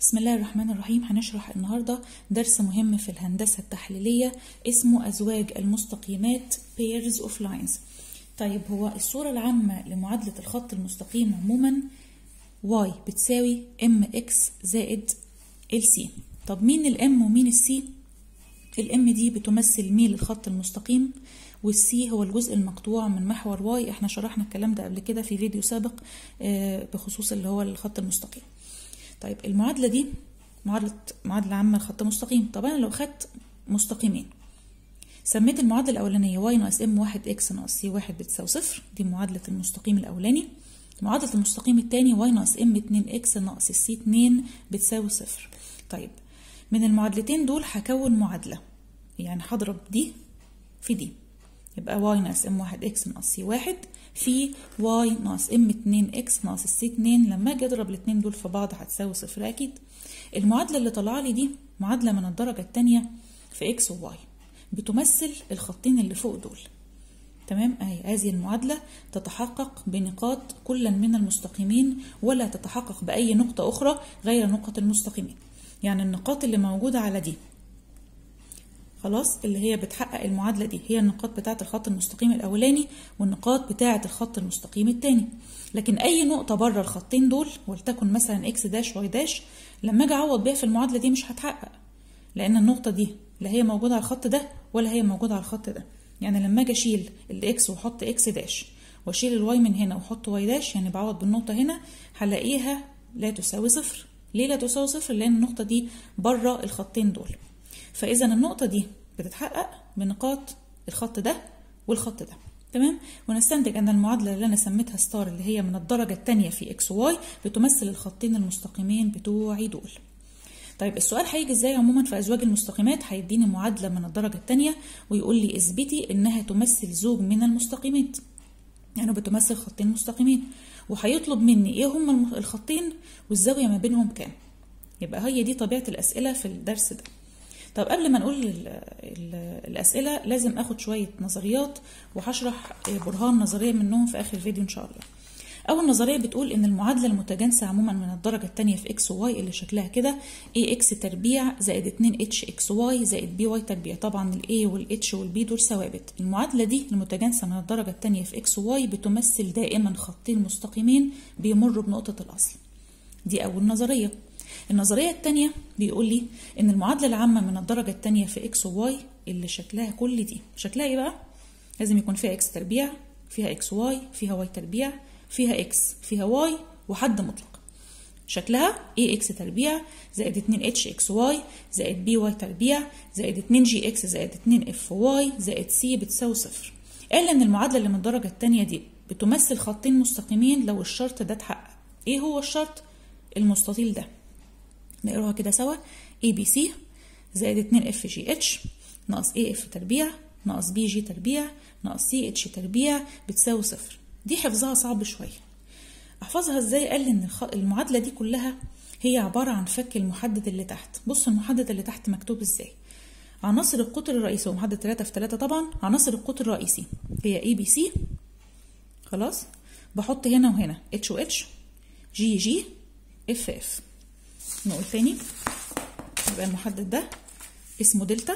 بسم الله الرحمن الرحيم هنشرح النهاردة درس مهم في الهندسة التحليلية اسمه أزواج المستقيمات pairs of lines طيب هو الصورة العامة لمعادلة الخط المستقيم عموما y بتساوي mx زائد lc طب مين الام ومين السي الام دي بتمثل ميل الخط المستقيم والسي هو الجزء المقطوع من محور واي احنا شرحنا الكلام ده قبل كده في فيديو سابق بخصوص اللي هو الخط المستقيم طيب المعادله دي معادله معادله عامه لخط مستقيم طب انا لو خدت مستقيمين سميت المعادله الاولانيه واي ناقص ام واحد اكس ناقص سي واحد بتساوي صفر دي معادله المستقيم الاولاني معادله المستقيم الثاني واي ناقص ام 2 اكس ناقص السي 2 بتساوي صفر طيب من المعادلتين دول هكون معادله يعني هضرب دي في دي يبقى واي ناقص ام واحد اكس ناقص سي واحد في واي ناقص ام اتنين اكس ناقص السي اتنين لما اجي اضرب الاتنين دول في بعض هتساوي صفر اكيد المعادله اللي طالعه لي دي معادله من الدرجه الثانيه في اكس وواي بتمثل الخطين اللي فوق دول تمام اهي هذه المعادله تتحقق بنقاط كل من المستقيمين ولا تتحقق باي نقطه اخرى غير نقط المستقيمين يعني النقاط اللي موجوده على دي خلاص اللي هي بتحقق المعادله دي هي النقاط بتاعه الخط المستقيم الاولاني والنقاط بتاعه الخط المستقيم الثاني لكن اي نقطه بره الخطين دول ولتكن مثلا اكس داش واي داش لما اجي اعوض بيها في المعادله دي مش هتحقق لان النقطه دي لا هي موجوده على الخط ده ولا هي موجوده على الخط ده يعني لما اجي اشيل الاكس واحط اكس داش واشيل الواي من هنا واحط واي داش يعني بعوض بالنقطه هنا هلاقيها لا تساوي صفر ليه لا تساوي صفر لان النقطه دي بره الخطين دول فاذا النقطه دي بتتحقق بنقاط الخط ده والخط ده تمام ونستنتج ان المعادله اللي انا سميتها ستار اللي هي من الدرجه الثانيه في اكس وواي بتمثل الخطين المستقيمين بتوعي دول طيب السؤال هيجي ازاي عموما في ازواج المستقيمات هيديني معادله من الدرجه الثانيه ويقول لي اثبتي انها تمثل زوج من المستقيمات يعني بتمثل خطين مستقيمين وهيطلب مني ايه هما الخطين والزاويه ما بينهم كام يبقى هي دي طبيعه الاسئله في الدرس ده طب قبل ما نقول ال ال الأسئلة لازم أخد شوية نظريات وهشرح برهان نظرية منهم في آخر الفيديو إن شاء الله أول نظرية بتقول إن المعادلة المتجانسة عموما من الدرجة الثانية في إكس وواي اللي شكلها كده اي إكس تربيع زائد 2 اتش إكس واي زائد بي واي تربيع طبعا الاي والاتش والبي دول ثوابت المعادلة دي المتجانسة من الدرجة الثانية في إكس وواي بتمثل دائما خطين مستقيمين بيمروا بنقطة الأصل دي أول نظرية النظرية الثانية بيقول لي إن المعادلة العامة من الدرجة الثانية في إكس وواي اللي شكلها كل دي شكلها إيه بقى؟ لازم يكون فيها إكس تربيع فيها إكس واي فيها واي تربيع فيها إكس فيها واي وحد مطلق شكلها اي اكس تربيع زائد 2 اتش اكس واي زائد بي واي تربيع زائد 2 جي اكس زائد 2 اف واي زائد سي بتساوي صفر قال ان المعادله اللي من الدرجه الثانيه دي بتمثل خطين مستقيمين لو الشرط ده اتحقق ايه هو الشرط المستطيل ده نقراها كده سوا اي بي سي زائد 2 اف جي اتش ناقص اي اف تربيع ناقص بي جي تربيع ناقص سي اتش تربيع بتساوي صفر دي حفظها صعب شويه احفظها ازاي قال ان المعادله دي كلها هي عباره عن فك المحدد اللي تحت بص المحدد اللي تحت مكتوب ازاي عناصر القطر الرئيسي هو محدد 3 في 3 طبعا عناصر القطر الرئيسي هي اي بي سي خلاص بحط هنا وهنا اتش و اتش جي جي اف اف نقول تاني يبقى المحدد ده اسمه دلتا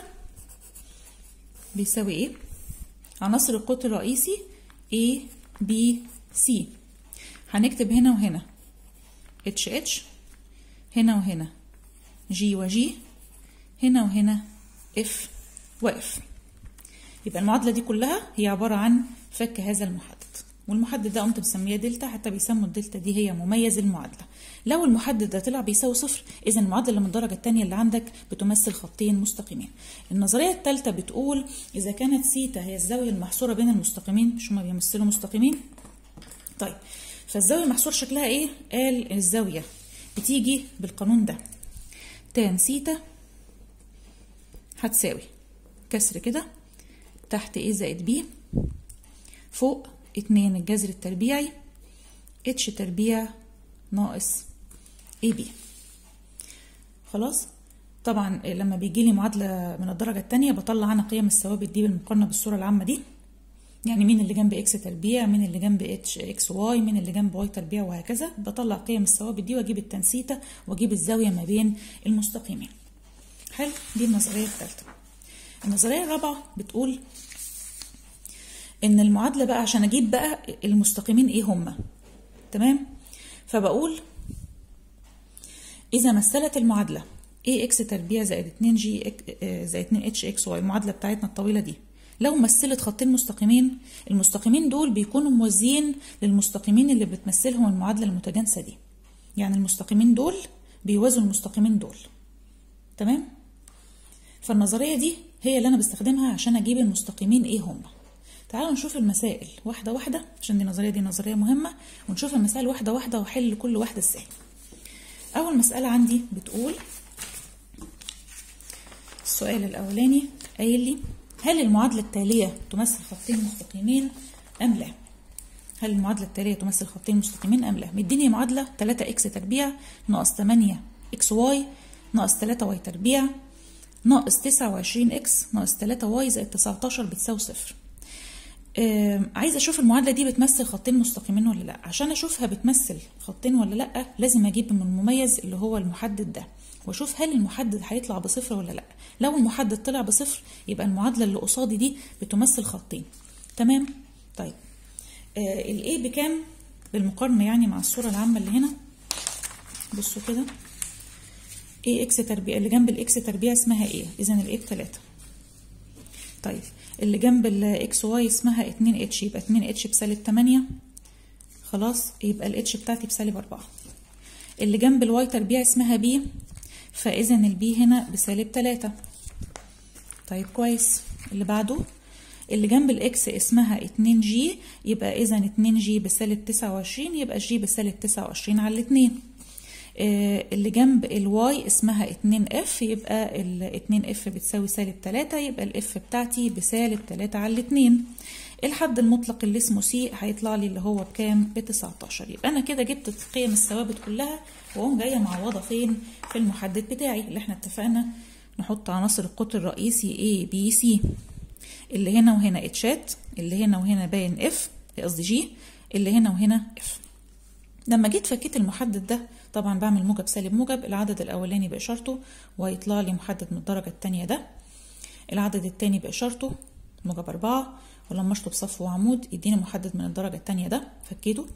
بيساوي ايه عناصر القطر الرئيسي A B C هنكتب هنا وهنا اتش اتش هنا وهنا جي وجي هنا وهنا اف واف يبقى المعادله دي كلها هي عباره عن فك هذا المحدد والمحدد ده قمت مسميه دلتا حتى بيسموا الدلتا دي هي مميز المعادله لو المحدد ده طلع بيساوي صفر اذا المعادله من الدرجه الثانيه اللي عندك بتمثل خطين مستقيمين النظريه الثالثه بتقول اذا كانت سيتا هي الزاويه المحصوره بين المستقيمين مش هما بيمثلوا مستقيمين طيب فالزاويه المحصور شكلها ايه قال الزاويه بتيجي بالقانون ده تان سيتا هتساوي كسر كده تحت ايه زائد بي فوق اتنين الجذر التربيعي اتش تربيع ناقص اي بي خلاص طبعا لما بيجي لي معادله من الدرجه الثانيه بطلع انا قيم الثوابت دي بالمقارنه بالصوره العامه دي يعني مين اللي جنب اكس تربيع مين اللي جنب اتش اكس واي مين اللي جنب واي تربيع وهكذا بطلع قيم الثوابت دي واجيب التنسيته واجيب الزاويه ما بين المستقيمين حلو دي النظريه الثالثه النظريه الرابعه بتقول ان المعادله بقى عشان اجيب بقى المستقيمين ايه هما تمام فبقول اذا مثلت المعادله a اكس تربيع زائد 2 جي زائد 2 اتش اكس واي المعادله بتاعتنا الطويله دي لو مثلت خطين مستقيمين المستقيمين دول بيكونوا موازيين للمستقيمين اللي بتمثلهم المعادله المتجانسه دي يعني المستقيمين دول بيوازوا المستقيمين دول تمام فالنظريه دي هي اللي انا بستخدمها عشان اجيب المستقيمين ايه هما تعالوا نشوف المسائل واحده واحده عشان دي النظريه دي نظريه مهمه ونشوف المسائل واحده واحده واحل كل واحده ازاي اول مساله عندي بتقول السؤال الاولاني قايل لي هل المعادله التاليه تمثل خطين مستقيمين ام لا هل المعادله التاليه تمثل خطين مستقيمين ام لا مديني معادله 3 اكس تربيع ناقص 8 اكس واي ناقص 3 واي تربيع ناقص 29 اكس ناقص 3 واي زائد 19 بتساوي صفر عايزه اشوف المعادله دي بتمثل خطين مستقيمين ولا لا عشان اشوفها بتمثل خطين ولا لا لازم اجيب من المميز اللي هو المحدد ده واشوف هل المحدد هيطلع بصفر ولا لا لو المحدد طلع بصفر يبقى المعادله اللي قصادي دي بتمثل خطين تمام طيب آه الايه بكام بالمقارنه يعني مع الصوره العامه اللي هنا بصوا كده ايه اكس تربيع اللي جنب الاكس تربيع اسمها ايه اذا الايه بتلاتة طيب اللي جنب الاكس واي اسمها 2 اتش يبقى 2 اتش بسالب 8 خلاص يبقى الاتش بتاعتي بسالب 4 اللي جنب الواي تربيع اسمها بي فاذا البي هنا بسالب 3 طيب كويس اللي بعده اللي جنب الاكس اسمها 2 جي يبقى اذا 2 جي بسالب 29 يبقى جي بسالب 29 على الاتنين اللي جنب الواي اسمها 2 اف يبقى ال 2 اف بتساوي سالب 3 يبقى الاف بتاعتي بسالب 3 على الاتنين الحد المطلق اللي اسمه سي هيطلع لي اللي هو بكام ب 19 يبقى انا كده جبت قيم الثوابت كلها واقوم جايه معوضه فين في المحدد بتاعي اللي احنا اتفقنا نحط عناصر القطر الرئيسي A B C اللي هنا وهنا اتشات اللي هنا وهنا باين اف قصدي جي اللي هنا وهنا اف لما جيت فكيت المحدد ده طبعا بعمل موجب سالب موجب العدد الاولاني باشارته ويطلع لي محدد من الدرجه الثانيه ده العدد الثاني باشارته موجب أربعة ولما اشطب صف وعمود يديني محدد من الدرجه الثانيه ده فكيته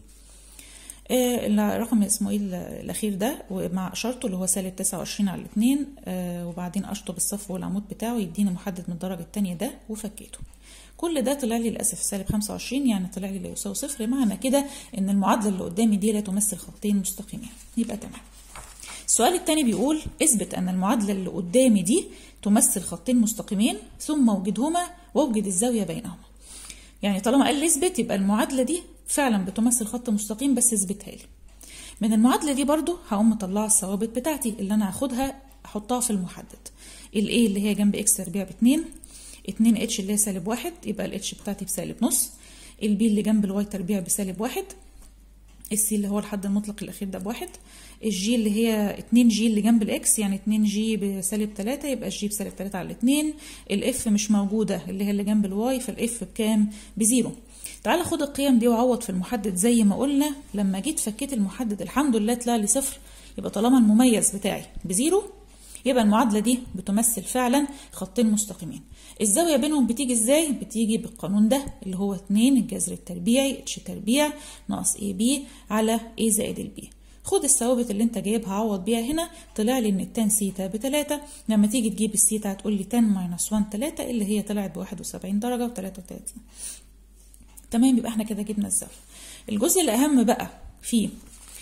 آه الرقم اسمه ايه الاخير ده ومع اشارته اللي هو سالب 29 على الاثنين آه وبعدين اشطب الصف والعمود بتاعه يديني محدد من الدرجه الثانيه ده وفكيته كل ده طلع لي للاسف سالب 25 يعني طلع لي لا يساوي صفر معنى كده ان المعادله اللي قدامي دي لا تمثل خطين مستقيمين يبقى تمام السؤال الثاني بيقول اثبت ان المعادله اللي قدامي دي تمثل خطين مستقيمين ثم اوجدهما واوجد الزاويه بينهما يعني طالما قال لي اثبت يبقى المعادله دي فعلا بتمثل خط مستقيم بس اثبتها لي من المعادله دي برضو هقوم مطلعه الثوابت بتاعتي اللي انا هاخدها احطها في المحدد الايه اللي هي جنب اكس تربيع باتنين 2 اتش اللي هي سالب واحد يبقى الاتش بتاعتي بسالب نص البي اللي جنب الواي تربيع بسالب واحد السي اللي هو الحد المطلق الاخير ده بواحد الجي اللي هي 2 جي اللي جنب الاكس يعني 2 جي بسالب 3 يبقى الجي بسالب 3 على 2 الاف مش موجوده اللي هي اللي جنب الواي فالاف بكام بزيرو تعال خد القيم دي وعوض في المحدد زي ما قلنا لما جيت فكيت المحدد الحمد لله طلع لي صفر يبقى طالما المميز بتاعي بزيرو يبقى المعادلة دي بتمثل فعلا خطين مستقيمين الزاوية بينهم بتيجي ازاي؟ بتيجي بالقانون ده اللي هو 2 الجذر التربيعي اتش تربيع ناقص اي بي على اي زائد البي خد الثوابت اللي انت جايبها عوض بيها هنا طلع لي ان التان سيتا بتلاتة لما تيجي تجيب السيتا هتقول لي تان ماينس 1 تلاتة اللي هي طلعت بواحد وسبعين درجة وتلاتة وتلاتين تمام يبقى احنا كده جبنا الزاوية الجزء الأهم بقى في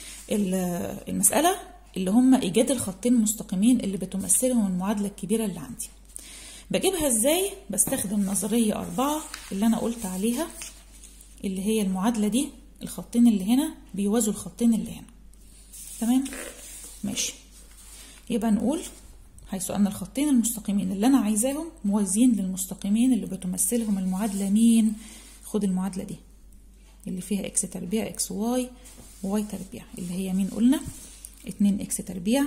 المسألة اللي هم إيجاد الخطين المستقيمين اللي بتمثلهم المعادلة الكبيرة اللي عندي بجيبها ازاي بستخدم نظرية أربعة اللي أنا قلت عليها اللي هي المعادلة دي الخطين اللي هنا بيوازوا الخطين اللي هنا تمام ماشي يبقى نقول حيث أن الخطين المستقيمين اللي أنا عايزاهم موازيين للمستقيمين اللي بتمثلهم المعادلة مين خد المعادلة دي اللي فيها اكس تربيع اكس واي وواي تربيع اللي هي مين قلنا اتنين اكس تربيع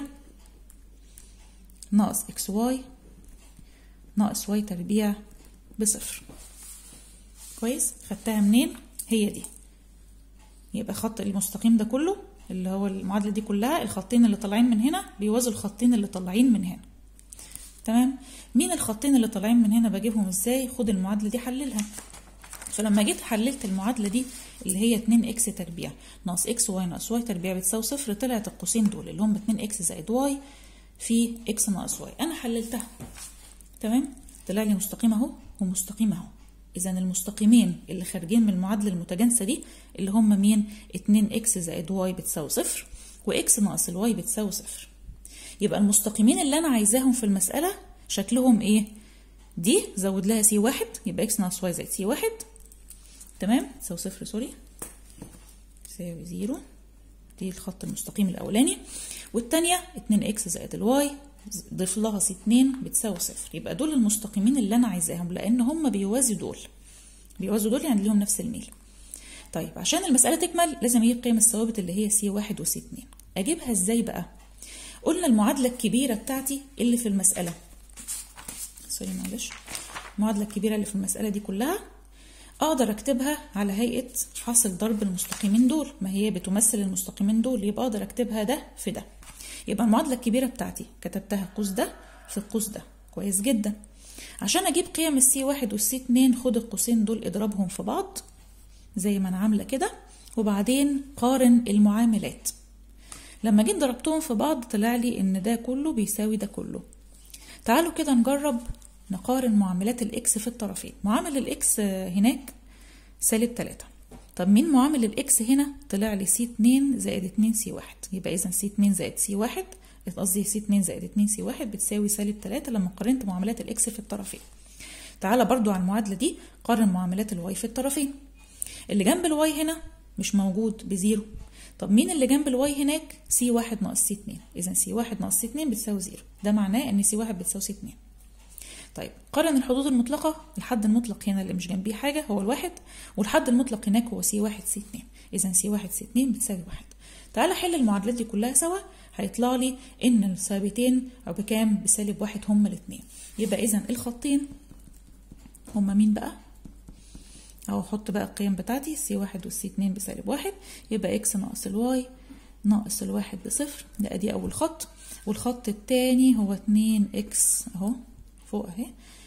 ناقص اكس واي ناقص واي تربيع بصفر كويس خدتها منين هي دي يبقى خط المستقيم ده كله اللي هو المعادله دي كلها الخطين اللي طالعين من هنا بيوازوا الخطين اللي طالعين من هنا تمام مين الخطين اللي طالعين من هنا بجيبهم ازاي خد المعادله دي حللها فلما جيت حللت المعادله دي اللي هي 2 اكس تربيع ناقص اكس واي ناقص واي تربيع بتساوي صفر طلعت القوسين دول اللي هم 2 اكس زائد واي في اكس ناقص واي انا حللتها تمام طلع لي مستقيم اهو ومستقيم اهو اذا المستقيمين اللي خارجين من المعادله المتجانسه دي اللي هم مين 2 اكس زائد واي بتساوي صفر واكس ناقص الواي بتساوي صفر يبقى المستقيمين اللي انا عايزاهم في المساله شكلهم ايه دي زود لها سي واحد يبقى اكس ناقص واي زائد سي واحد تمام تساوي صفر سوري تساوي زيرو دي الخط المستقيم الاولاني والتانية 2 اكس زائد الواي ضيف لها سي 2 بتساوي صفر يبقى دول المستقيمين اللي انا عايزاهم لان هم بيوازوا دول بيوازوا دول يعني ليهم نفس الميل طيب عشان المسألة تكمل لازم اجيب قيم الثوابت اللي هي سي واحد وسي 2 اجيبها ازاي بقى قلنا المعادلة الكبيرة بتاعتي اللي في المسألة سوري معلش المعادلة الكبيرة اللي في المسألة دي كلها اقدر اكتبها على هيئة حاصل ضرب المستقيمين دول ما هي بتمثل المستقيمين دول يبقى اقدر اكتبها ده في ده يبقى المعادلة الكبيرة بتاعتي كتبتها القوس ده في القوس ده كويس جدا عشان اجيب قيم السي واحد والسي اتنين خد القوسين دول اضربهم في بعض زي ما انا عاملة كده وبعدين قارن المعاملات لما جيت ضربتهم في بعض طلع لي ان ده كله بيساوي ده كله تعالوا كده نجرب نقارن معاملات الاكس في الطرفين معامل الاكس هناك سالب 3 طب مين معامل الاكس هنا طلع لي سي 2 زائد 2 سي 1 يبقى اذا سي 2 زائد سي 1 قصدي سي 2 زائد 2 سي 1 بتساوي سالب 3 لما قارنت معاملات الاكس في الطرفين تعالى برضو على المعادله دي قارن معاملات الواي في الطرفين اللي جنب الواي هنا مش موجود بزيرو طب مين اللي جنب الواي هناك سي 1 ناقص سي 2 اذا سي 1 ناقص سي 2 بتساوي زيرو ده معناه ان سي 1 بتساوي سي 2 طيب قارن الحدود المطلقة الحد المطلق هنا اللي مش جنبيه حاجة هو الواحد والحد المطلق هناك هو سي واحد سي اتنين إذا سي واحد سي اتنين بتساوي واحد تعالى حل المعادلات دي كلها سوا هيطلع لي إن الثابتين أو بكام بسالب واحد هما الاتنين يبقى إذا الخطين هما مين بقى؟ أو أحط بقى القيم بتاعتي سي واحد والسي اتنين بسالب واحد يبقى إكس ناقص الواي ناقص الواحد بصفر ده أدي أول خط والخط التاني هو اتنين إكس أهو فوق اهي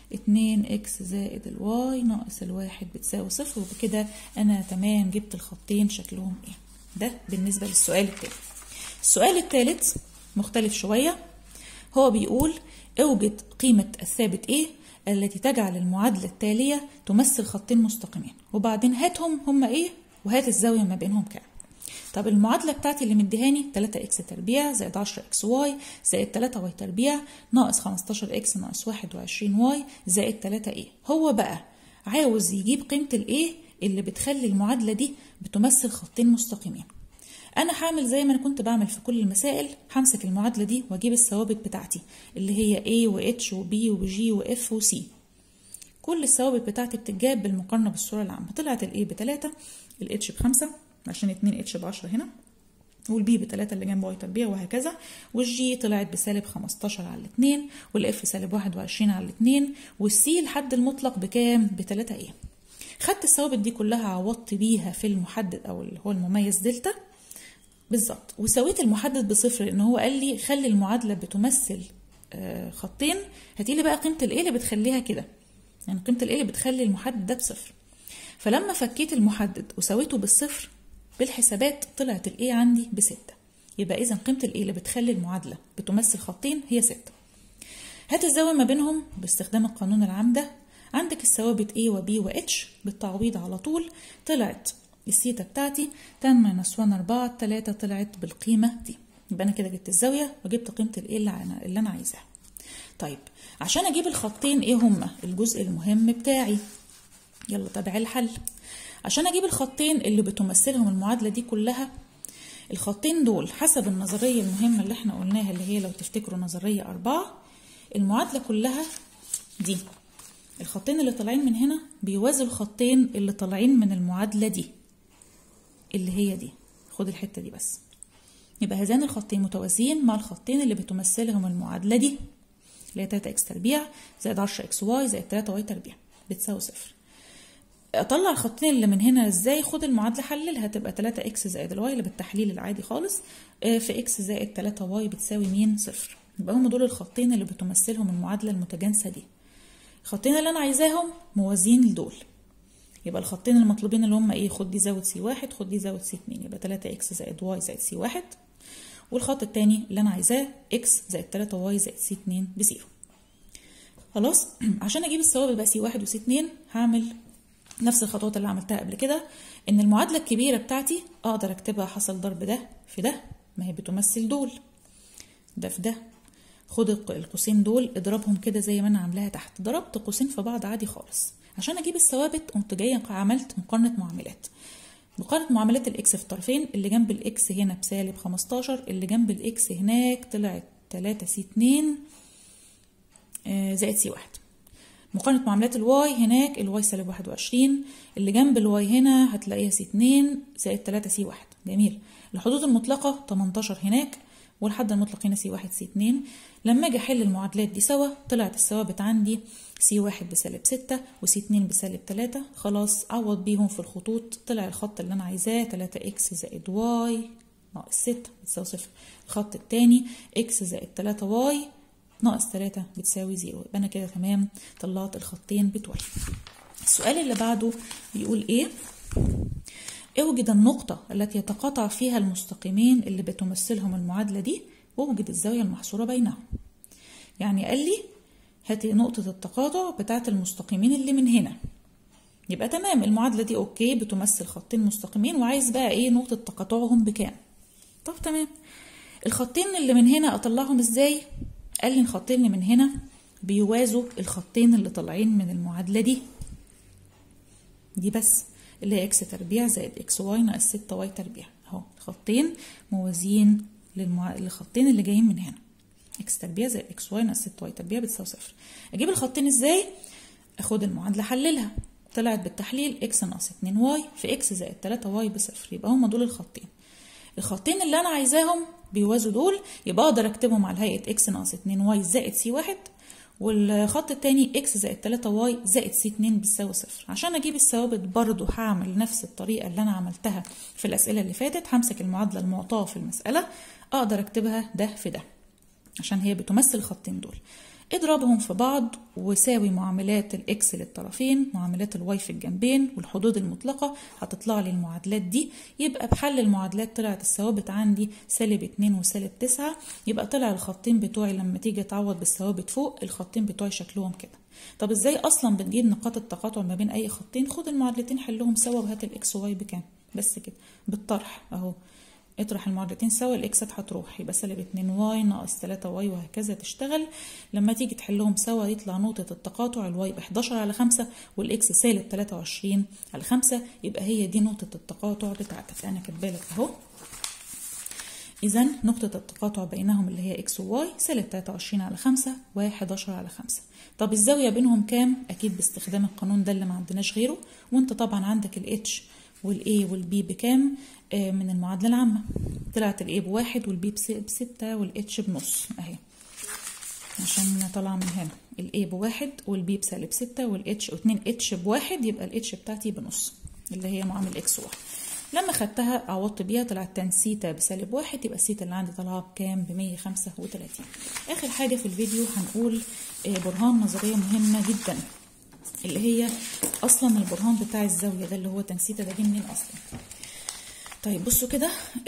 2 اكس زائد الواي ناقص الواحد بتساوي صفر وبكده انا تمام جبت الخطين شكلهم ايه ده بالنسبة للسؤال التالت السؤال التالت مختلف شوية هو بيقول اوجد قيمة الثابت ايه التي تجعل المعادلة التالية تمثل خطين مستقيمين وبعدين هاتهم هما ايه وهات الزاوية ما بينهم كام طب المعادلة بتاعتي اللي مديهاني 3 اكس تربيع زائد 10 اكس واي زائد 3 واي تربيع ناقص 15 اكس ناقص 21 واي زائد 3 ايه هو بقى عاوز يجيب قيمة الايه اللي بتخلي المعادلة دي بتمثل خطين مستقيمين انا هعمل زي ما انا كنت بعمل في كل المسائل همسك المعادلة دي واجيب الثوابت بتاعتي اللي هي A و H و B و G و F و C كل الثوابت بتاعتي بتتجاب بالمقارنة بالصورة العامة طلعت ال A بتلاتة ال H بخمسة عشان 2 اتش ب 10 هنا والبي بتلاتة اللي جنب واي تربيع وهكذا والجي طلعت بسالب 15 على الاتنين والاف سالب 21 على الاتنين والسي الحد المطلق بكام؟ بتلاتة ايه خدت الثوابت دي كلها عوضت بيها في المحدد او اللي هو المميز دلتا بالظبط وسويت المحدد بصفر لان هو قال لي خلي المعادله بتمثل آه خطين هاتي لي بقى قيمه الايه اللي بتخليها كده يعني قيمه الايه اللي بتخلي المحدد ده بصفر فلما فكيت المحدد وسويته بالصفر بالحسابات طلعت الايه عندي بستة يبقى اذا قيمه الايه اللي بتخلي المعادله بتمثل خطين هي ستة هات الزاويه ما بينهم باستخدام القانون العام ده عندك الثوابت A و B و H بالتعويض على طول طلعت السيتا بتاعتي 10 ماينس 1 4 3 طلعت بالقيمة دي يبقى أنا كده جبت الزاوية وجبت قيمة الإيه اللي أنا, اللي أنا عايزاها طيب عشان أجيب الخطين إيه هما الجزء المهم بتاعي يلا تابع الحل عشان أجيب الخطين اللي بتمثلهم المعادلة دي كلها الخطين دول حسب النظرية المهمة اللي احنا قلناها اللي هي لو تفتكروا نظرية أربعة المعادلة كلها دي الخطين اللي طالعين من هنا بيوازوا الخطين اللي طالعين من المعادلة دي اللي هي دي خد الحتة دي بس يبقى هذان الخطين متوازيين مع الخطين اللي بتمثلهم المعادلة دي اللي هي 3 اكس تربيع زائد 10 اكس واي زائد 3 واي تربيع بتساوي صفر اطلع الخطين اللي من هنا ازاي خد المعادله حللها تبقى 3 اكس زائد الواي اللي بالتحليل العادي خالص آه، في اكس زائد 3 واي بتساوي مين صفر يبقى هم دول الخطين اللي بتمثلهم المعادله المتجانسه دي الخطين اللي انا عايزاهم موازين لدول يبقى الخطين المطلوبين اللي هم ايه خد دي زود سي واحد خد دي زود سي اتنين يبقى 3 اكس زائد واي زائد سي واحد والخط التاني اللي انا عايزاه اكس زائد 3 واي زائد سي اتنين بزيرو خلاص عشان اجيب الثوابت بقى سي واحد وسي اتنين هعمل نفس الخطوات اللي عملتها قبل كده ان المعادله الكبيره بتاعتي اقدر اكتبها حصل ضرب ده في ده ما هي بتمثل دول ده في ده خد الق- القوسين دول اضربهم كده زي ما انا عاملاها تحت ضربت قوسين في بعض عادي خالص عشان اجيب الثوابت قمت جايه عملت مقارنه معاملات مقارنة معاملات الاكس في الطرفين اللي جنب الاكس هنا بسالب 15 اللي جنب الاكس هناك طلعت 3 سي 2 آه، زائد سي 1 مقارنة معاملات الواي هناك الواي سالب 21 اللي جنب الواي هنا هتلاقيها سي 2 زائد 3 سي 1 جميل الحدود المطلقة 18 هناك والحد المطلق هنا سي 1 سي 2 لما اجي احل المعادلات دي سوا طلعت الثوابت عندي سي 1 بسالب 6 وسي 2 بسالب 3 خلاص عوض بيهم في الخطوط طلع الخط اللي انا عايزاه 3 اكس زائد واي ناقص 6 بتساوي صفر الخط التاني اكس زائد 3 واي ناقص 3 بتساوي 0 يبقى انا كده تمام طلعت الخطين بتوعي السؤال اللي بعده بيقول ايه اوجد النقطة التي يتقاطع فيها المستقيمين اللي بتمثلهم المعادلة دي واوجد الزاوية المحصورة بينهم يعني قال لي هاتي نقطة التقاطع بتاعة المستقيمين اللي من هنا يبقى تمام المعادلة دي اوكي بتمثل خطين مستقيمين وعايز بقى ايه نقطة تقاطعهم بكام طب تمام الخطين اللي من هنا اطلعهم ازاي قال لي الخطين اللي من هنا بيوازوا الخطين اللي طالعين من المعادلة دي دي بس اللي هي اكس تربيع زائد اكس واي ناقص 6 واي تربيع اهو خطين موازيين للمع... للخطين اللي جايين من هنا اكس تربيع زائد اكس واي ناقص 6 واي تربيع بتساوي صفر اجيب الخطين ازاي اخد المعادله احللها طلعت بالتحليل اكس ناقص 2 واي في اكس زائد 3 واي بصفر يبقى هما دول الخطين الخطين اللي انا عايزاهم بيوازوا دول يبقى اقدر اكتبهم على هيئه اكس ناقص 2 واي زائد سي واحد والخط التاني اكس زائد 3 واي زائد سي 2 بتساوي صفر عشان اجيب الثوابت برضو هعمل نفس الطريقه اللي انا عملتها في الاسئله اللي فاتت همسك المعادله المعطاه في المساله اقدر اكتبها ده في ده عشان هي بتمثل الخطين دول اضربهم في بعض وساوي معاملات الاكس للطرفين معاملات الواي في الجنبين والحدود المطلقة هتطلع لي المعادلات دي يبقى بحل المعادلات طلعت الثوابت عندي سالب 2 وسالب 9 يبقى طلع الخطين بتوعي لما تيجي تعوض بالثوابت فوق الخطين بتوعي شكلهم كده طب ازاي اصلا بتجيب نقاط التقاطع ما بين اي خطين خد المعادلتين حلهم سوا وهات الاكس واي بكام بس كده بالطرح اهو اطرح المعادلتين سوا الاكس هتروح يبقى سالب 2 واي ناقص 3 واي وهكذا تشتغل لما تيجي تحلهم سوا يطلع نقطة التقاطع الواي ب 11 على 5 والاكس سالب 23 على 5 يبقى هي دي نقطة التقاطع بتاعتك انا كاتبالك اهو إذا نقطة التقاطع بينهم اللي هي إكس وواي سالب 23 على 5 و 11 على 5 طب الزاوية بينهم كام؟ أكيد باستخدام القانون ده اللي ما عندناش غيره وأنت طبعا عندك الاتش والاي والبي بكام آه من المعادلة العامة طلعت الاي بواحد والبي بستة والاتش بنص اهي عشان طالعة من هنا الاي بواحد والبي بسالب ستة والاتش واتنين اتش بواحد يبقى الاتش بتاعتي بنص اللي هي معامل اكس واحد لما خدتها عوضت بيها طلعت تان سيتا بسالب واحد يبقى السيتا اللي عندي طالعه بكام ب 135 اخر حاجه في الفيديو هنقول برهان نظريه مهمه جدا اللي هي اصلا البرهان بتاع الزاويه ده اللي هو تان سيتا ده جه منين اصلا طيب بصوا كده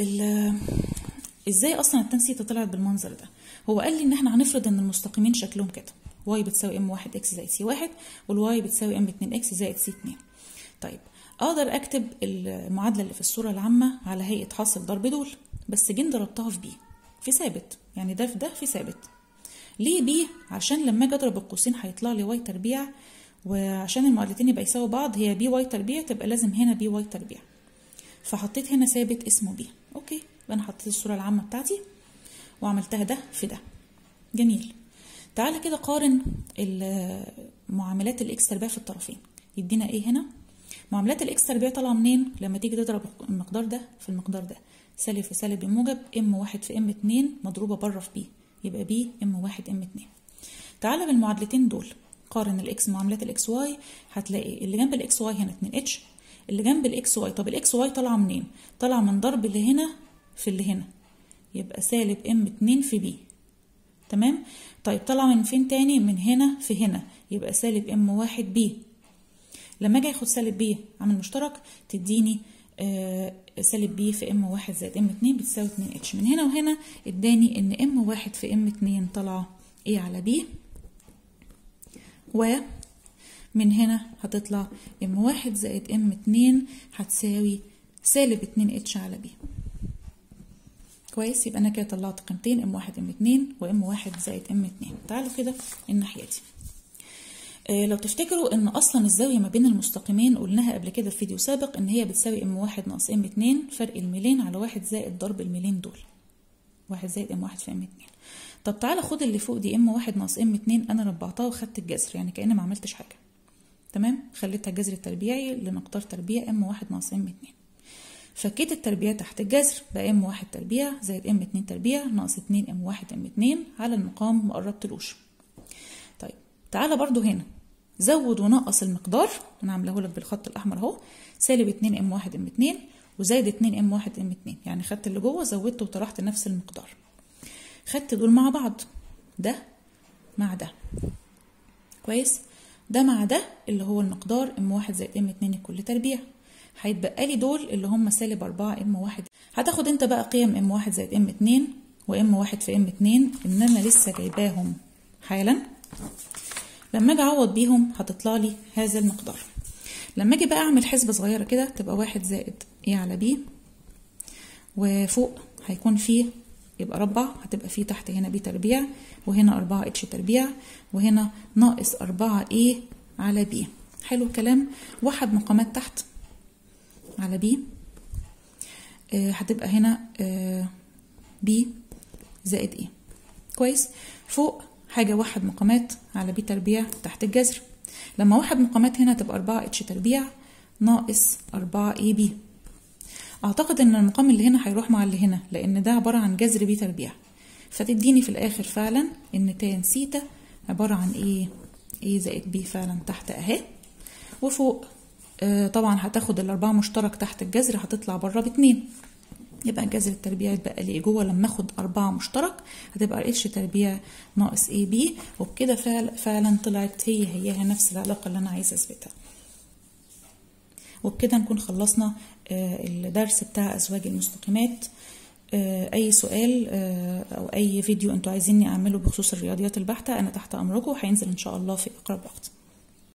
ازاي اصلا التان سيتا طلعت بالمنظر ده هو قال لي ان احنا هنفرض ان المستقيمين شكلهم كده واي بتساوي ام واحد اكس زائد سي واحد والواي بتساوي ام اتنين اكس زائد سي اتنين طيب اقدر اكتب المعادله اللي في الصوره العامه على هيئه حاصل ضرب دول بس جين ضربتها في بي في ثابت يعني ده في ده في ثابت ليه بي عشان لما اجي اضرب القوسين هيطلع لي واي تربيع وعشان المعادلتين يبقى يساوي بعض هي بي واي تربيع تبقى لازم هنا بي واي تربيع فحطيت هنا ثابت اسمه بي اوكي يبقى انا حطيت الصوره العامه بتاعتي وعملتها ده في ده جميل تعالى كده قارن معاملات الاكس تربيع في الطرفين يدينا ايه هنا معاملات الاكس تربيع طالعه منين لما تيجي تضرب المقدار ده في المقدار ده سالب في سالب موجب ام واحد في ام اتنين مضروبه بره في بي يبقى بي ام واحد ام اتنين تعالى بالمعادلتين دول تقارن الاكس معاملات الاكس واي هتلاقي اللي جنب الاكس واي هنا 2 اتش اللي جنب الاكس واي طب الاكس واي طالعه منين طالعه من ضرب اللي هنا في اللي هنا يبقى سالب ام 2 في بي تمام طيب طالعه من فين تاني من هنا في هنا يبقى سالب ام 1 بي لما اجي اخد سالب بي عامل مشترك تديني آه سالب بي في ام واحد زائد ام اتنين بتساوي اتنين اتش من هنا وهنا اداني ان ام واحد في ام اتنين طالعه ايه على بي ومن هنا هتطلع ام واحد زائد ام اتنين هتساوي سالب اتنين اتش على بي كويس يبقى انا كده طلعت قيمتين ام واحد ام اتنين وام واحد زائد ام اتنين تعالوا كده الناحيه دي آه لو تفتكروا ان اصلا الزاويه ما بين المستقيمين قلناها قبل كده في فيديو سابق ان هي بتساوي ام واحد ناقص ام اتنين فرق الميلين على واحد زائد ضرب الميلين دول واحد زائد ام واحد في ام اتنين طب تعالى خد اللي فوق دي ام واحد ناقص ام اتنين انا ربعتها وخدت الجذر يعني كأني ما عملتش حاجه تمام خليتها جذر التربيعي لمقدار تربيع ام واحد ناقص ام اتنين فكيت التربيع تحت الجذر بقى ام واحد تربيع زائد ام اتنين تربيع ناقص اتنين ام واحد ام اتنين على المقام ما قربتلوش طيب تعالى برضو هنا زود ونقص المقدار انا عاملاه لك بالخط الاحمر اهو سالب 2 ام 1 ام 2 وزائد 2 ام 1 ام 2 يعني خدت اللي جوه زودت وطرحت نفس المقدار خدت دول مع بعض ده مع ده كويس ده مع ده اللي هو المقدار ام 1 زائد ام 2 الكل تربيع هيتبقى لي دول اللي هم سالب 4 ام 1 هتاخد انت بقى قيم ام 1 زائد ام 2 وام 1 في ام 2 ان انا لسه جايباهم حالا لما اجي اعوض بيهم هتطلع لي هذا المقدار لما اجي بقى اعمل حسبه صغيره كده تبقى واحد زائد ايه على بي وفوق هيكون فيه يبقى ربع هتبقى فيه تحت هنا بي تربيع وهنا أربعة اتش تربيع وهنا ناقص أربعة ايه على بي حلو الكلام واحد مقامات تحت على بي آه هتبقى هنا آه بي زائد ايه كويس فوق حاجة واحد مقامات على بي تربيع تحت الجذر لما واحد مقامات هنا تبقى أربعة اتش تربيع ناقص أربعة اي بي أعتقد إن المقام اللي هنا هيروح مع اللي هنا لأن ده عبارة عن جذر بي تربيع فتديني في الآخر فعلا إن تان سيتا عبارة عن ايه ايه زائد بي فعلا تحت أهي وفوق آه طبعا هتاخد الأربعة مشترك تحت الجذر هتطلع بره باتنين يبقى الجذر التربيع يتبقى لي جوه لما اخد أربعة مشترك هتبقى اتش تربيع ناقص اي بي وبكده فعلا, فعلا طلعت هي هيها نفس العلاقة اللي أنا عايزة أثبتها وبكده نكون خلصنا الدرس بتاع أزواج المستقيمات أي سؤال أو أي فيديو أنتوا عايزيني أعمله بخصوص الرياضيات البحتة أنا تحت أمركم وهينزل إن شاء الله في أقرب وقت